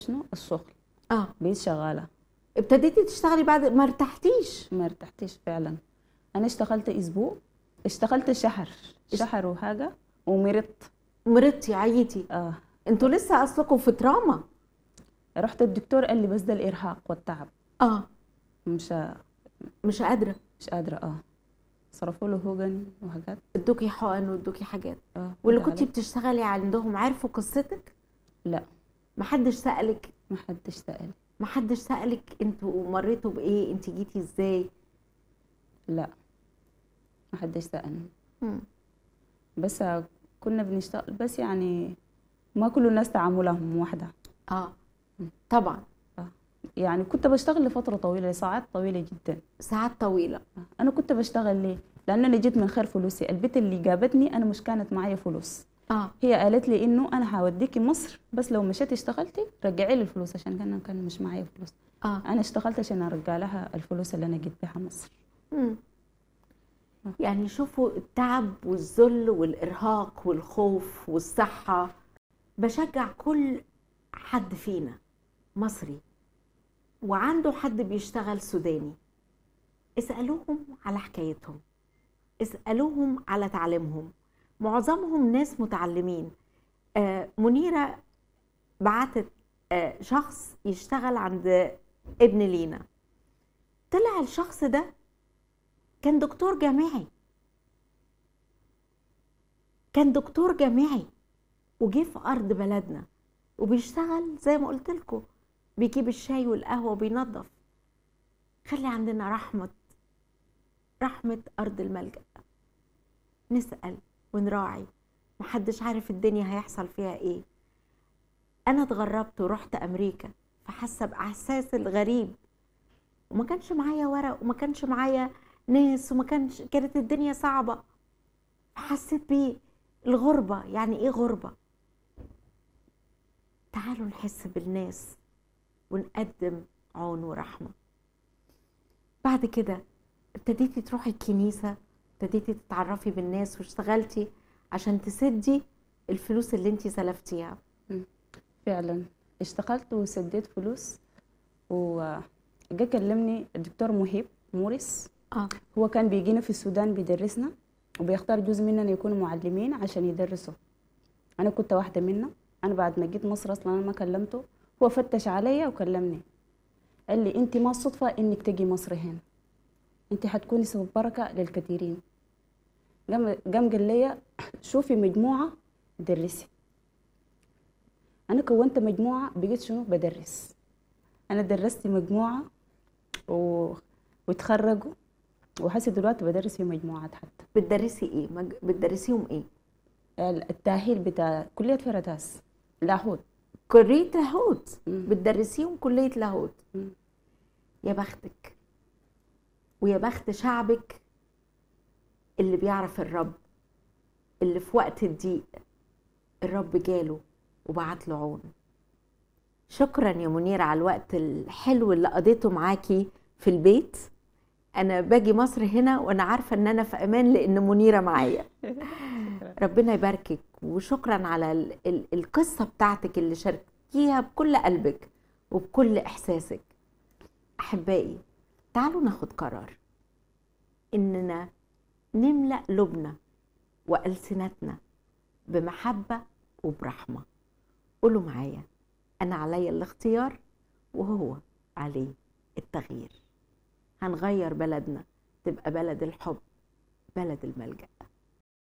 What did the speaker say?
شنو الشغل اه بقيت شغاله ابتديتي تشتغلي بعد ما ارتحتيش ما ارتحتش فعلا انا اشتغلت اسبوع اشتغلت شهر شهر وحاجه ومرضت مرضتي عيتي اه انتوا لسه اصلكم في تراما رحت الدكتور قال لي بس ده الارهاق والتعب اه مش مش قادره مش قادره اه صرفوا له هوجن وحاجات ادوكي حقن وادوكي حاجات اه واللي قلت كنتي عليه. بتشتغلي عندهم عرفوا قصتك لا محدش سالك ما حدش سأل محدش سالك انتوا مريتوا بايه انت جيتي ازاي لا ما حدش سألني مم. بس كنا بنشتغل بس يعني ما كل الناس تعاملهم واحدة اه طبعا يعني كنت بشتغل لفترة طويلة لساعات طويلة جدا ساعات طويله أنا كنت بشتغل ليه؟ لأنه أنا جيت من خير فلوسي البيت اللي جابتني أنا مش كانت معايا فلوس اه هي قالت لي إنه أنا هوديكي مصر بس لو مشيتي اشتغلتي رجعي لي الفلوس عشان كان كان مش معايا فلوس اه أنا اشتغلت عشان أرجع لها الفلوس اللي أنا جيت بها مصر مم. يعني شوفوا التعب والذل والإرهاق والخوف والصحة بشجع كل حد فينا مصري وعنده حد بيشتغل سوداني اسألوهم على حكايتهم اسألوهم على تعليمهم معظمهم ناس متعلمين آه منيرة بعتت آه شخص يشتغل عند ابن لينا طلع الشخص ده كان دكتور جامعي كان دكتور جامعي وجه في ارض بلدنا وبيشتغل زي ما قلت لكم بيجيب الشاي والقهوه وبينظف خلي عندنا رحمه رحمه ارض الملجا نسال ونراعي محدش عارف الدنيا هيحصل فيها ايه انا اتغربت ورحت امريكا فحاسه باحساس الغريب وما كانش معايا ورق وما كانش معايا ناس وما كانش كانت الدنيا صعبة حسيت بالغربة يعني ايه غربة تعالوا نحس بالناس ونقدم عون ورحمة بعد كده ابتديتي تروحي الكنيسة ابتديتي تتعرفي بالناس واشتغلتي عشان تسدي الفلوس اللي انتي سلفتيها فعلا اشتغلت وسديت فلوس وجا كلمني الدكتور مهيب موريس اه هو كان بيجينا في السودان بيدرسنا وبيختار جزء مننا يكونوا معلمين عشان يدرسوا انا كنت واحده منا انا بعد ما جيت مصر اصلا انا ما كلمته هو فتش عليا وكلمني قال لي انت ما الصدفه انك تجي مصر هنا انت حتكوني سبب بركه للكثيرين قام قام قال لي شوفي مجموعه درسي انا كونت مجموعه بقيت شنو بدرس انا درست مجموعه و... وتخرجوا وحسي دلوقتي بدرس في مجموعات حتى بتدرسي ايه مج- بتدرسيهم ايه التأهيل بتاع كلية فرداس لاهوت كلية لاهوت مم. بتدرسيهم كلية لاهوت مم. يا بختك ويا بخت شعبك اللي بيعرف الرب اللي في وقت الضيق الرب جاله وبعت له عون شكرا يا منير على الوقت الحلو اللي قضيته معاكي في البيت انا باجي مصر هنا وانا عارفه ان انا في امان لان منيره معايا ربنا يباركك وشكرا على ال ال القصه بتاعتك اللي شاركتيها بكل قلبك وبكل احساسك احبائي تعالوا ناخد قرار اننا نملا قلوبنا والسنتنا بمحبه وبرحمه قولوا معايا انا عليا الاختيار وهو عليه التغيير هنغير بلدنا تبقى بلد الحب بلد الملجأ